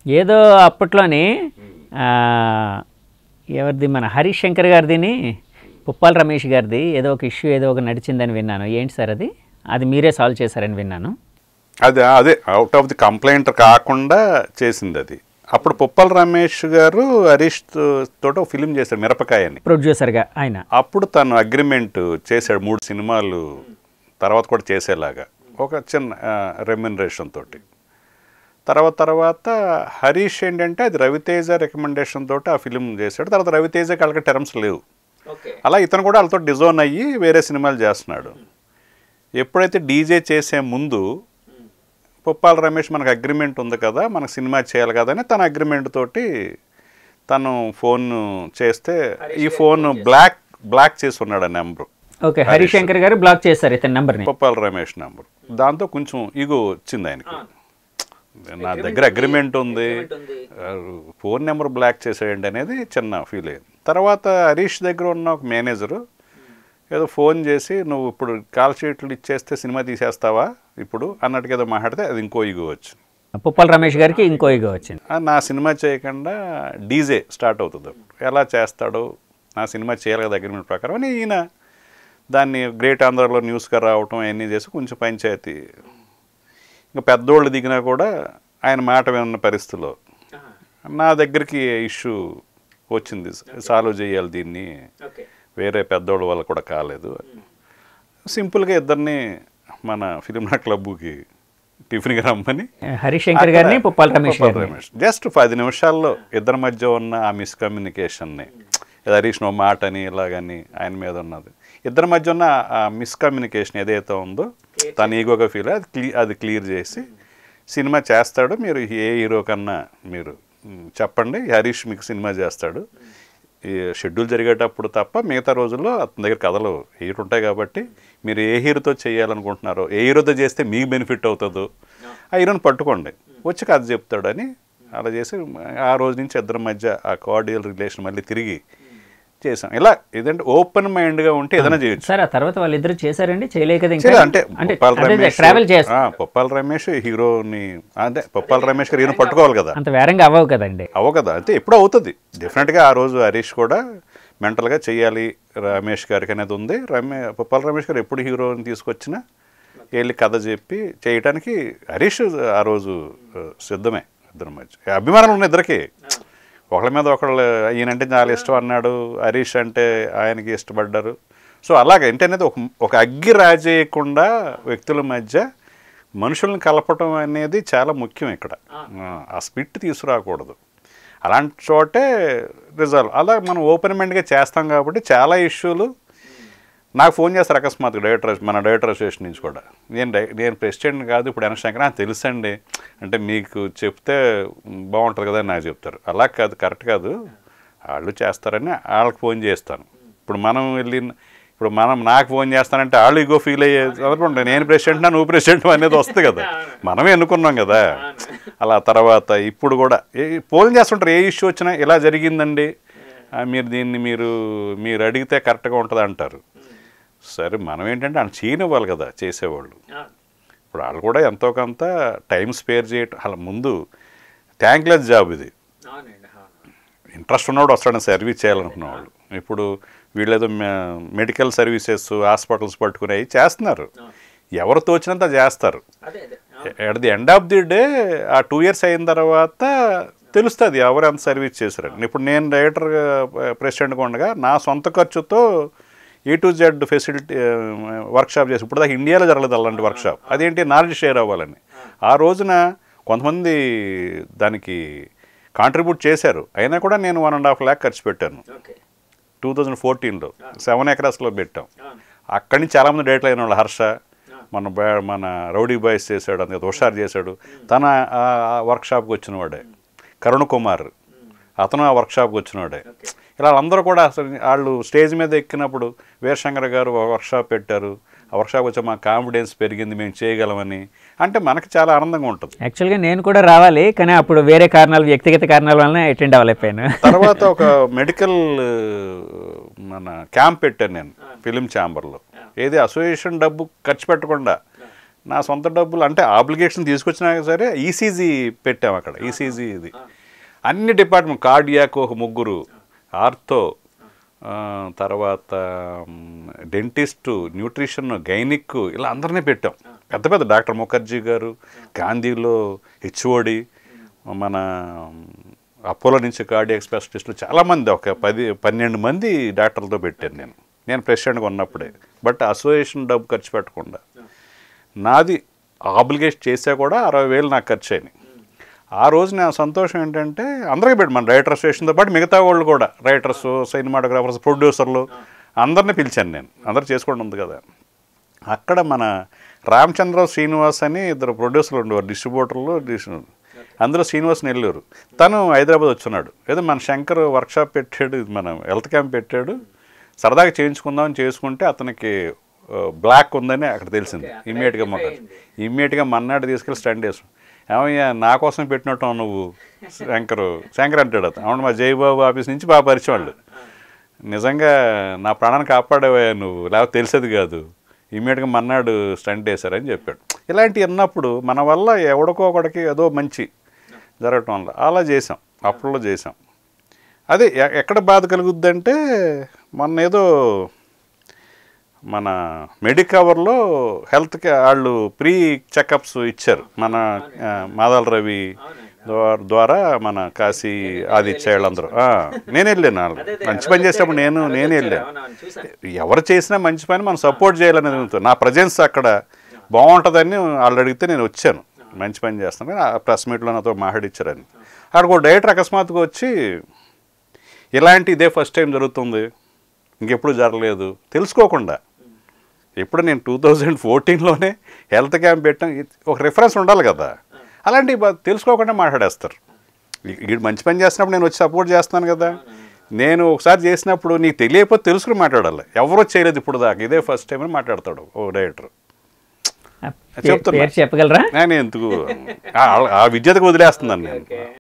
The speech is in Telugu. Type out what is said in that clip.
ఏదో అప్పట్లోని ఆ, ఎవరిది మన హరీష్ శంకర్ గారిదిని పుప్పాల రమేష్ గారిది ఏదో ఒక ఇష్యూ ఏదో ఒక నడిచిందని విన్నాను ఏంటి సార్ అది అది మీరే సాల్వ్ చేశారని విన్నాను అది అదే అవుట్ ఆఫ్ ది కంప్లైంట్ కాకుండా చేసింది అది అప్పుడు పుప్పల రమేష్ గారు హరీష్ తో- తోటి ఒక ఫిలిం చేశాడు మిరపకాయ అని ప్రొడ్యూసర్గా ఆయన అప్పుడు తను అగ్రిమెంట్ చేశాడు మూడు సినిమాలు తర్వాత కూడా చేసేలాగా ఒక చిన్న రెమ్యునరేషన్ తోటి తర్వాత తర్వాత హరీష్ ఏంటంటే అది రవితేజ రికమెండేషన్ తోటి ఆ ఫిలిం చేశాడు తర్వాత రవితేజకి వాళ్ళకి టర్మ్స్ లేవు అలా ఇతను కూడా వాళ్ళతో డిజోన్ అయ్యి వేరే సినిమాలు చేస్తున్నాడు ఎప్పుడైతే డీజే చేసే ముందు పుప్పాల రమేష్ మనకు అగ్రిమెంట్ ఉంది కదా మనకు సినిమా చేయాలి కదా అని తన అగ్రిమెంట్ తోటి తను ఫోన్ చేస్తే ఈ ఫోన్ బ్లాక్ బ్లాక్ చేసి ఉన్నాడు ఆ నెంబరు ఓకే హరీష్ శంకర్ గారు బ్లాక్ చేశారు ఇతని నెంబర్ని పుప్పాల రమేష్ నెంబర్ దాంతో కొంచెం ఈగో వచ్చింది ఆయనకి నా దగ్గర అగ్రిమెంట్ ఉంది ఆ, ఫోన్ నెంబర్ బ్లాక్ చేసేయండి అనేది చిన్న ఫీల్ అయింది తర్వాత హరీష్ దగ్గర ఉన్న ఒక మేనేజరు ఏదో ఫోన్ చేసి నువ్వు ఇప్పుడు కాల్ షీట్లు ఇచ్చేస్తే సినిమా తీసేస్తావా ఇప్పుడు అన్నట్టుగా ఏదో మాట్లాడితే అది ఇంకో ఈగో వచ్చింది పుప్పల రమేష్ గారికి ఇంకో ఇగో వచ్చింది ఆ, నా సినిమా చేయకుండా డీజే స్టార్ట్ అవుతుంది అప్పుడు ఎలా చేస్తాడో నా సినిమా చేయాలి కదా అగ్రిమెంట్ ప్రకారం అని ఈయన దాన్ని గ్రేట్ ఆంధ్రాలో న్యూస్గా రావటం అవన్నీ చేసి కొంచెం పంచాయతీ ఇంకా పెద్దోళ్ళు దిగినా కూడా ఆయన మాట విన్న పరిస్థితిలో నా దగ్గరికి ఇష్యూ వచ్చింది సాల్వ్ చేయాలి దీన్ని వేరే పెద్దోళ్ళ వల్ల కూడా కాలేదు సింపుల్గా ఇద్దరిని మన ఫిలిం క్లబ్కి టిఫిన్కి రమ్మని హరీష్ శంకర్ గారిని పుప్పాల రమేష్ గారిని జస్ట్ పది నిమిషాల్లో ఇద్దరి మధ్య ఉన్న ఆ మిస్కమ్యూనికేషన్ని హరీష్ నో మాట అని ఇలాగని ఆయన మీద ఉన్నది ఇద్దరి మధ్య ఉన్న ఆ మిస్కమ్యూనికేషన్ ఏదైతే ఉందో తన ఈగోగా ఫీల్ అది క్లీ అది క్లియర్ చేసి సినిమా చేస్తాడు మీరు ఏ హీరో కన్నా మీరు మ్, చెప్పండి హరీష్ మీకు సినిమా చేస్తాడు ఈ షెడ్యూల్ జరిగేటప్పుడు తప్ప మిగతా రోజుల్లో అతని దగ్గర కథలు హీరో ఉంటాయి కాబట్టి మీరు ఏ హీరోతో చేయాలనుకుంటున్నారో ఏ హీరోతో చేస్తే మీకు బెనిఫిట్ అవుతుందో ఆ హీరోని పట్టుకోండి వచ్చి కథ చెప్తాడని అలా చేసి ఆ రోజు నుంచి ఇద్దరి మధ్య ఆ కార్డియల్ రిలేషన్ మళ్ళీ తిరిగి చేసాం ఇలా ఏదంటే ఓపెన్ మైండ్గా ఉంటే ఏదైనా చేయొచ్చు సార్ ఆ తర్వాత వాళ్ళిద్దరు చేశారండి చేయలేక కదా ఇంకా చేయలేదు. అంటే అంటే పొప్పాల రమేష్ ట్రావెల్ చేస్తారు ఆ, పొప్పాల రమేష్ హీరోని అంటే పొప్పాల రమేష్ గారు హీరో పట్టుకోవాలి కదా అంత వేరంగా అవ్వవు కదండి అవ్వ కదా అయితే ఎప్పుడో అవుతుంది డెఫినెట్గా ఆ రోజు హరీష్ కూడా మెంటల్గా చేయాలి రమేష్ గారికి అనేది ఉంది రమే పుప్పాల రమేష్ గారు ఎప్పుడు హీరోని తీసుకొచ్చినా వెళ్ళి కథ చెప్పి చేయటానికి హరీష్ ఆ రోజు ఆ, సిద్ధమే ఇద్దరి మధ్య అభిమానాలు ఉన్నాయి ఇద్దరికి ఒకళ్ళ మీద ఒకళ్ళు ఈయనంటే చాలా ఇష్టం అన్నాడు హరీష్ అంటే ఆయనకి ఇష్టపడ్డారు సో అలాగే ఏంటి అనేది ఒక ఒక అగ్గి రాజేయకుండా వ్యక్తుల మధ్య మనుషుల్ని కలపటం అనేది చాలా ముఖ్యం ఇక్కడ ఆ, ఆ స్పిట్ తీసుకురాకూడదు అలాంటి చోటే రిజాల్వ్ అలా మనం ఓపెన్ మైండ్గా చేస్తాం కాబట్టి చాలా ఇష్యూలు నాకు ఫోన్ చేస్తారు అకస్మాత్తుగా డైరెక్టర్ మన డైరెక్టర్ అసోసియేషన్ నుంచి కూడా నేను డై- నేను ప్రెసిడెంట్ కాదు ఇప్పుడు ఎన శంకర్ నాకు తెలుసండి అంటే మీకు చెప్తే బాగుంటుంది కదా అని నాకు చెప్తారు అలా కాదు కరెక్ట్ కాదు వాళ్ళు చేస్తారని వాళ్ళకి ఫోన్ చేస్తాను ఇప్పుడు మనం వెళ్ళి ఇప్పుడు మనం నాకు ఫోన్ చేస్తానంటే వాళ్ళు ఇగో ఫీల్ అయ్యే అనుకుంటా నేను ప్రెసిడెంట్ నువ్వు ప్రెసిడెంట్ అనేది వస్తుంది కదా మనమే ఎన్నుకున్నాం కదా అలా తర్వాత ఇప్పుడు కూడా ఏ ఫోన్ చేస్తుంటారు ఏ ఇష్యూ వచ్చినా ఇలా జరిగిందండి ఆ, మీరు దీన్ని మీరు మీరు అడిగితే కరెక్ట్గా ఉంటుంది అంటారు సరే మనం ఏంటంటే వాళ్ళు చేయనివ్వాలి కదా చేసేవాళ్ళు ఇప్పుడు వాళ్ళు కూడా ఎంతో కొంత టైం స్పేర్ చేయటం అలా ముందు థ్యాంక్లెస్ జాబ్ ఇది ఇంట్రెస్ట్ ఉన్నవాడు వస్తాడని సర్వీస్ చేయాలనుకున్నవాళ్ళు ఇప్పుడు వీళ్ళేదో మెడికల్ సర్వీసెస్ హాస్పిటల్స్ పట్టుకుని అవి చేస్తున్నారు ఎవరు తోచినంత చేస్తారు at the end of the day ఆ టూ ఇయర్స్ అయిన తర్వాత తెలుస్తుంది ఎవరు ఎంత సర్వీస్ చేశారని ఇప్పుడు నేను డైరెక్టర్ ప్రెసిడెంట్గా ఉండగా నా సొంత ఖర్చుతో A to Z facility workshop చేసి ఇప్పుడు దాకా ఇండియాలో జరగలేదు అలాంటి వర్క్షాప్ అదేంటి నాలెడ్జ్ షేర్ అవ్వాలని ఆ రోజున కొంతమంది దానికి కాంట్రిబ్యూట్ చేశారు అయినా కూడా నేను వన్ అండ్ హాఫ్ ల్యాక్ ఖర్చు పెట్టాను టూ థౌజండ్ ఫోర్టీన్లో సెవెన్ ఎకరాస్లో పెట్టాం అక్కడి నుంచి చాలామంది డేట్లు అయిన వాళ్ళు హర్ష మన బా- మన రౌడీ బాయ్స్ చేశాడు అందుకే హుషారు చేశాడు తన వర్క్షాప్కి వచ్చిన వాడే కరుణ్ కుమార్ అతను ఆ వర్క్షాప్కి వచ్చినవాడే ఇలా అందరూ కూడా అసలు వాళ్ళు స్టేజ్ మీద ఎక్కినప్పుడు వీరశంకర్ గారు ఒక వర్క్షాప్ పెట్టారు ఆ వర్క్షాప్ వచ్చి మా కాన్ఫిడెన్స్ పెరిగింది మేము చేయగలమని అంటే మనకి చాలా ఆనందంగా ఉంటుంది యాక్చువల్గా నేను కూడా రావాలి కానీ అప్పుడు వేరే కారణాలు వ్యక్తిగత కారణాల వలన అటెండ్ అవ్వలేకపోయాను తర్వాత ఒక మెడికల్ మన క్యాంప్ పెట్టాను నేను ఫిలిం ఛాంబర్లో ఏది అసోసియేషన్ డబ్బు ఖర్చు పెట్టకుండా నా సొంత డబ్బులు అంటే ఆబ్లిగేషన్ తీసుకొచ్చినా సరే ఈసీజీ పెట్టాం అక్కడ ఈసీజీ ఇది అన్ని డిపార్ట్మెంట్ కార్డియాక్ ఒక ముగ్గురు ఆర్థో ఆ, తర్వాత డెంటిస్టు న్యూట్రిషన్ గైనిక్ ఇలా అందరినీ పెట్టాం పెద్ద పెద్ద డాక్టర్ ముఖర్జీ గారు గాంధీలో హెచ్ఓడి మన అపోలో నుంచి కార్డియాక్ స్పెషలిస్టులు చాలామంది ఒక పది పన్నెండు మంది డాక్టర్లతో పెట్టాను నేను నేను ప్రెసిడెంట్గా ఉన్నప్పుడే బట్ అసోసియేషన్ డబ్బు ఖర్చు పెట్టకుండా నాది ఆబ్లిగేషన్ చేసా కూడా అరవై వేలు నాకు ఖర్చు అయినాయి ఆ రోజు నా సంతోషం ఏంటంటే అందరికీ పెట్టి మన రైటర్ స్టేషన్తో పాటు మిగతా వాళ్ళు కూడా రైటర్స్ సినిమాటోగ్రాఫర్స్ ప్రొడ్యూసర్లు అందరినీ పిలిచాను నేను అందరు చేసుకోండి ఉంది కదా అక్కడ మన రామచంద్ర శ్రీనివాస్ అని ఇద్దరు ప్రొడ్యూసర్లు ఉండేవారు డిస్ట్రిబ్యూటర్లు డిస్ట్రి- అందులో శ్రీనివాస్ నెల్లూరు తను హైదరాబాద్ వచ్చున్నాడు ఏదో మన శంకర్ వర్క్షాప్ పెట్టాడు ఇది మన హెల్త్ క్యాంప్ పెట్టాడు సరదాగా చేయించుకుందామని చేసుకుంటే అతనికి బ్లాక్ ఉందని అక్కడ తెలిసింది ఇమ్మీడియట్గా మాకు ఇమ్మీడియట్గా మన్నాడు తీసుకెళ్ళి స్టండ్ వేసాం ఏమయ్యా నా కోసం పెట్టినట్టు నువ్వు శంకర్ శంకర్ అంటాడు అతను అవును మా జయబాబు ఆఫీస్ నుంచి బాగా పరిచయం వాళ్ళు నిజంగా నా ప్రాణాన్ని కాపాడేవయ్యా నువ్వు లేకపోతే తెలిసేది కాదు ఇమ్మీడియట్గా మన్నాడు స్టంట్ వేశారని చెప్పాడు ఇలాంటివి అన్నప్పుడు మన వల్ల ఎవడికో ఒకడికి ఏదో మంచి జరగటం వల్ల అలా చేసాం అప్పుల్లో చేసాం అదే ఎ- ఎక్కడ బాధ కలుగుద్దంటే మొన్న ఏదో మన మెడికవర్లో హెల్త్కి వాళ్ళు ప్రీ చెకప్స్ ఇచ్చారు మన ఆ, మాదాల రవి ద్వా- ద్వారా మన కాశీ ఆదిత్య వాళ్ళందరూ ఆ, నేను వెళ్ళాను వాళ్ళు మంచి పని చేసేటప్పుడు నేను నేను వెళ్ళాను ఎవరు చేసినా మంచి పని మనం సపోర్ట్ చేయాలనేది ఉంటుంది. నా ప్రజెన్స్ అక్కడ బాగుంటుందని వాళ్ళు అడిగితే నేను వచ్చాను మంచి పని చేస్తాను ఆ ప్రెస్ మీట్లో నాతో మాట్లాడిచ్చారని అక్కడ ఒక డైరెక్టర్ అకస్మాత్తుగా వచ్చి ఇలాంటి ఇదే ఫస్ట్ టైం జరుగుతుంది ఇంకెప్పుడు జరగలేదు తెలుసుకోకుండా ఇప్పుడు నేను టూ థౌజండ్ ఫోర్టీన్లోనే హెల్త్ క్యాంప్ పెట్టాం ఇది ఒక రిఫరెన్స్ ఉండాలి కదా అలాంటివి బా- తెలుసుకోకుండా మాట్లాడేస్తారు వీడు మంచి పని చేస్తున్నప్పుడు నేను వచ్చి సపోర్ట్ చేస్తున్నాను కదా నేను ఒకసారి చేసినప్పుడు నీకు తెలియకపోతే తెలుసుకుని మాట్లాడాలి ఎవరో చేయలేదు ఇప్పుడు దాకా ఇదే ఫస్ట్ టైం అని మాట్లాడతాడు ఓ డైరెక్టర్ ఆ, చెప్తున్నా. పేరు చెప్పగలరా నేను ఎందుకు ఆ- ఆ విద్యతకు వదిలేస్తున్నాను నేను